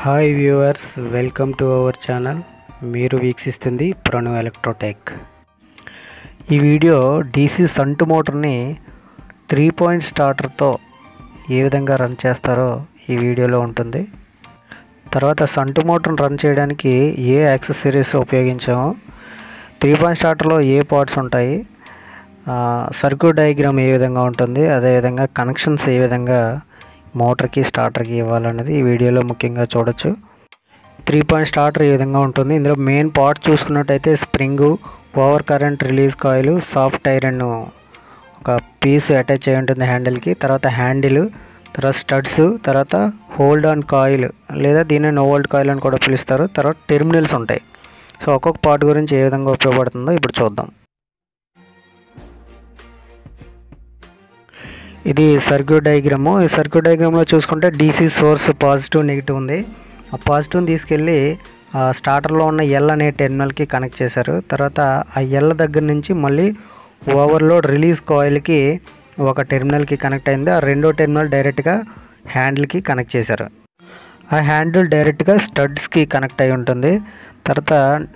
hi viewers welcome to our channel మీరు వీక్షిస్తుంది Pranu electrotech ఈ వీడియో డీసీ సంటు మోటార్ని త్రీ పాయింట్ స్టార్టర్తో ఏ విధంగా రన్ చేస్తారో ఈ వీడియోలో ఉంటుంది తర్వాత సంటు మోటార్ని రన్ చేయడానికి ఏ యాక్సెసరీస్ ఉపయోగించామో త్రీ పాయింట్ స్టార్టర్లో ఏ పార్ట్స్ ఉంటాయి సర్క్యూట్ డయాగ్రామ్ ఏ విధంగా ఉంటుంది అదేవిధంగా కనెక్షన్స్ ఏ విధంగా మోటార్కి స్టార్టర్కి ఇవ్వాలనేది ఈ వీడియోలో ముఖ్యంగా చూడొచ్చు త్రీ పాయింట్ స్టార్టర్ ఈ విధంగా ఉంటుంది ఇందులో మెయిన్ పార్ట్ చూసుకున్నట్టయితే spring over current release coil soft iron ఒక పీస్ అటాచ్ అయి ఉంటుంది హ్యాండిల్కి తర్వాత హ్యాండిల్ తర్వాత స్టడ్స్ తర్వాత హోల్డ్ ఆన్ కాయిల్ లేదా దీన్ని నో హోల్డ్ కాయిల్ అని కూడా పిలుస్తారు తర్వాత టెర్మినల్స్ ఉంటాయి సో ఒక్కొక్క పార్ట్ గురించి ఏ విధంగా ఉపయోగపడుతుందో ఇప్పుడు చూద్దాం ఇది సర్క్యూట్ డయాగ్రాము ఈ సర్క్యూట్ డయాగ్రామ్లో చూసుకుంటే డీసీ సోర్స్ పాజిటివ్ నెగిటివ్ ఉంది ఆ పాజిటివ్ని తీసుకెళ్ళి ఆ స్టార్టర్లో ఉన్న ఎల్ అనే టెర్మినల్కి కనెక్ట్ చేశారు తర్వాత ఆ ఎల్ దగ్గర నుంచి మళ్ళీ ఓవర్లోడ్ రిలీజ్ కాయిల్కి ఒక టెర్మినల్కి కనెక్ట్ అయింది ఆ రెండో టెర్మినల్ డైరెక్ట్గా హ్యాండిల్కి కనెక్ట్ చేశారు ఆ హ్యాండిల్ డైరెక్ట్గా స్టడ్స్కి కనెక్ట్ అయి ఉంటుంది తర్వాత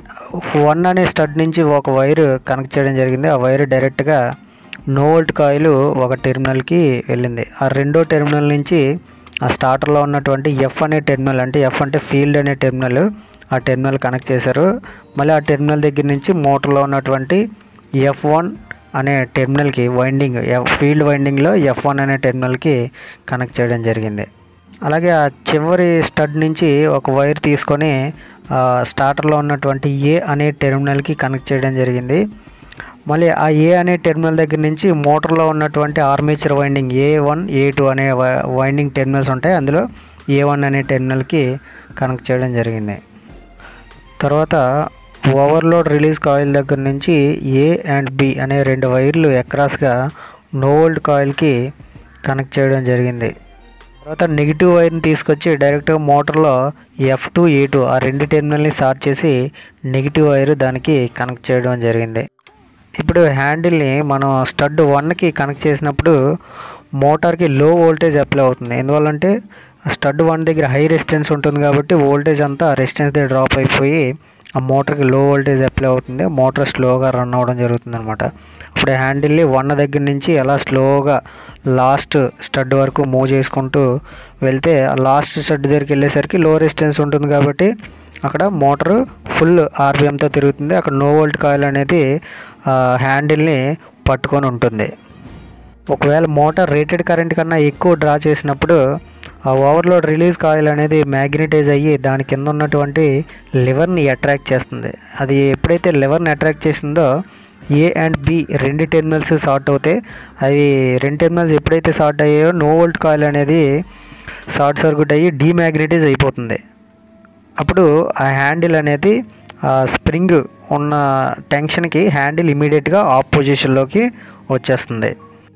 వన్ అనే స్టడ్ నుంచి ఒక వైర్ కనెక్ట్ చేయడం జరిగింది ఆ వైర్ డైరెక్ట్గా నో వోల్ట్ కాయిల్ ఒక టెర్మినల్కి వెళ్ళింది ఆ రెండో టెర్మినల్ నుంచి ఆ స్టార్టర్లో ఉన్నటువంటి ఎఫ్ అనే టెర్మినల్ అంటే ఎఫ్ అంటే ఫీల్డ్ అనే టెర్మినల్ ఆ టెర్మినల్ కనెక్ట్ చేశారు మళ్ళీ ఆ టెర్మినల్ దగ్గర నుంచి మోటార్లో ఉన్నటువంటి ఎఫ్ వన్ అనే టెర్మినల్కి వైండింగ్ ఫీల్డ్ వైండింగ్లో ఎఫ్ వన్ అనే టెర్మినల్కి కనెక్ట్ చేయడం జరిగింది అలాగే ఆ చివరి స్టడ్ నుంచి ఒక వైర్ తీసుకొని స్టార్టర్లో ఉన్నటువంటి ఏ అనే టెర్మినల్కి కనెక్ట్ చేయడం జరిగింది మళ్ళీ ఆ ఏ అనే టెర్మినల్ దగ్గర నుంచి మోటార్లో ఉన్నటువంటి armature winding A one A two అనే వైండింగ్ టెర్మినల్స్ ఉంటాయి అందులో ఏ వన్ అనే టెర్మినల్కి కనెక్ట్ చేయడం జరిగింది తర్వాత ఓవర్లోడ్ రిలీజ్ కాయిల్ దగ్గర నుంచి ఏ అండ్ బి అనే రెండు వైర్లు ఎక్రాస్గా నో వోల్డ్ కాయిల్కి కనెక్ట్ చేయడం జరిగింది తర్వాత నెగిటివ్ వైర్ని తీసుకొచ్చి డైరెక్ట్గా మోటార్లో ఎఫ్ టూ ఏ టూ ఆ రెండు టెర్మినల్ని షార్ట్ చేసి నెగిటివ్ వైర్ దానికి కనెక్ట్ చేయడం జరిగింది ఇప్పుడు హ్యాండిల్ని మనం స్టడ్ వన్కి కనెక్ట్ చేసినప్పుడు మోటార్కి లో వోల్టేజ్ అప్లై అవుతుంది ఎందువల్లంటే స్టడ్ వన్ దగ్గర హై రెసిస్టెన్స్ ఉంటుంది కాబట్టి వోల్టేజ్ అంతా రెసిస్టెన్స్ దగ్గర డ్రాప్ అయిపోయి ఆ మోటార్కి లో వోల్టేజ్ అప్లై అవుతుంది మోటార్ స్లోగా రన్ అవ్వడం జరుగుతుంది అనమాట అప్పుడు హ్యాండిల్ని వన్ దగ్గర నుంచి ఎలా స్లోగా లాస్ట్ స్టడ్ వరకు మూవ్ చేసుకుంటూ వెళ్తే ఆ లాస్ట్ స్టడ్ దగ్గరికి వెళ్ళేసరికి లో రెసిస్టెన్స్ ఉంటుంది కాబట్టి అక్కడ మోటార్ ఫుల్ ఆర్పిఎంతో తిరుగుతుంది అక్కడ నో వోల్ట్ కాయిల్ అనేది హ్యాండిల్ని పట్టుకొని ఉంటుంది ఒకవేళ మోటార్ రేటెడ్ కరెంట్ కన్నా ఎక్కువ డ్రా చేసినప్పుడు ఆ ఓవర్లోడ్ రిలీజ్ కాయిల్ అనేది మ్యాగ్నెటైజ్ అయ్యి దాని కింద ఉన్నటువంటి లివర్ని అట్రాక్ట్ చేస్తుంది అది ఎప్పుడైతే లివర్ని అట్రాక్ట్ చేసిందో ఏ అండ్ బి రెండు టెర్మినల్స్ షార్ట్ అవుతాయి అవి రెండు టెర్మినల్స్ ఎప్పుడైతే షార్ట్ అయ్యాయో నో వోల్ట్ కాయిల్ అనేది షార్ట్ సర్క్యూట్ అయ్యి డీమ్యాగ్నెటైజ్ అయిపోతుంది అప్పుడు ఆ హ్యాండిల్ అనేది ఆ స్ప్రింగ్ ఉన్న టెన్షన్కి హ్యాండిల్ ఇమీడియట్గా ఆఫ్ పొజిషన్లోకి వచ్చేస్తుంది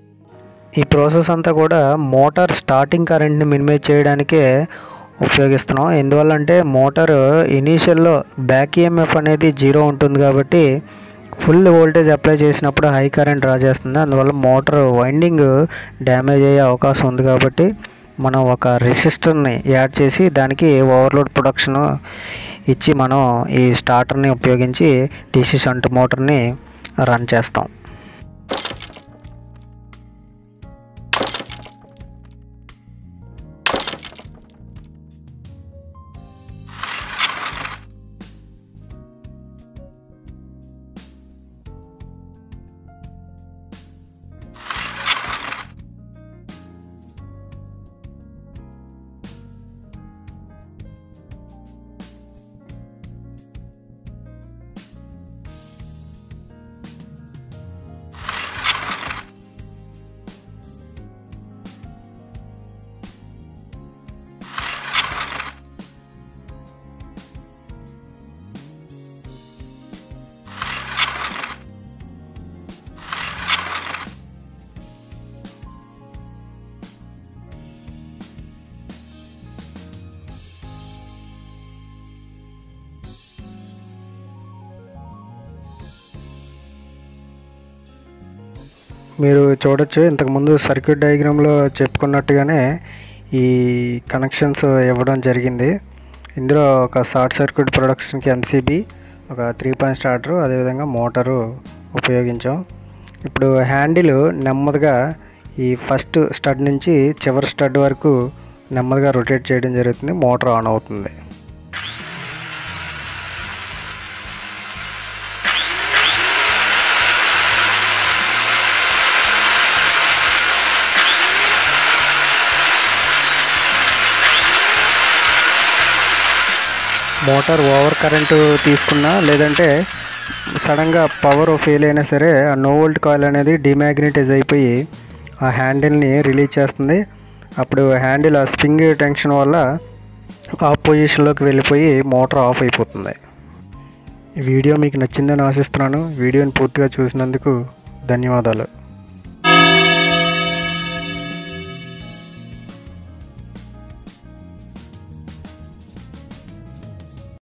ఈ ప్రాసెస్ అంతా కూడా మోటార్ స్టార్టింగ్ కరెంట్ని మినిమైజ్ చేయడానికే ఉపయోగిస్తున్నాం ఎందువల్లంటే మోటార్ ఇనీషియల్లో బ్యాక్ ఈఎంఎఫ్ అనేది జీరో ఉంటుంది కాబట్టి ఫుల్ వోల్టేజ్ అప్లై చేసినప్పుడు హై కరెంట్ డ్రా చేస్తుంది అందువల్ల మోటార్ వైండింగ్ డ్యామేజ్ అయ్యే అవకాశం ఉంది కాబట్టి మనం ఒక రెసిస్టర్ని యాడ్ చేసి దానికి ఓవర్లోడ్ ప్రొడక్షన్ ఇచ్చి మనం ఈ స్టార్టర్ని ఉపయోగించి డీసీ షంట్ మోటార్ని రన్ చేస్తాం మీరు చూడొచ్చు ఇంతకుముందు సర్క్యూట్ డయాగ్రామ్లో చెప్పుకున్నట్టుగానే ఈ కనెక్షన్స్ ఇవ్వడం జరిగింది ఇందులో ఒక షార్ట్ సర్క్యూట్ ప్రొడక్షన్కి ఎంసీబీ ఒక త్రీ పాయింట్ స్టార్టరు అదేవిధంగా మోటారు ఉపయోగించాం ఇప్పుడు హ్యాండిల్ నెమ్మదిగా ఈ ఫస్ట్ స్టడ్ నుంచి చివరి స్టడ్ వరకు నెమ్మదిగా రొటేట్ చేయడం జరుగుతుంది మోటార్ ఆన్ అవుతుంది మోటార్ ఓవర్ కరెంటు తీసుకున్నా లేదంటే సడన్గా పవర్ ఫెయిల్ అయినా సరే ఆ నో వోల్ట్ కాయిల్ అనేది డిమాగ్నటైజ్ అయిపోయి ఆ హ్యాండిల్ని రిలీజ్ చేస్తుంది అప్పుడు హ్యాండిల్ ఆ స్ప్రింగ్ టెన్షన్ వల్ల ఆఫ్ పొజిషన్లోకి వెళ్ళిపోయి మోటార్ ఆఫ్ అయిపోతుంది ఈ వీడియో మీకు నచ్చిందని ఆశిస్తున్నాను వీడియోని పూర్తిగా చూసినందుకు ధన్యవాదాలు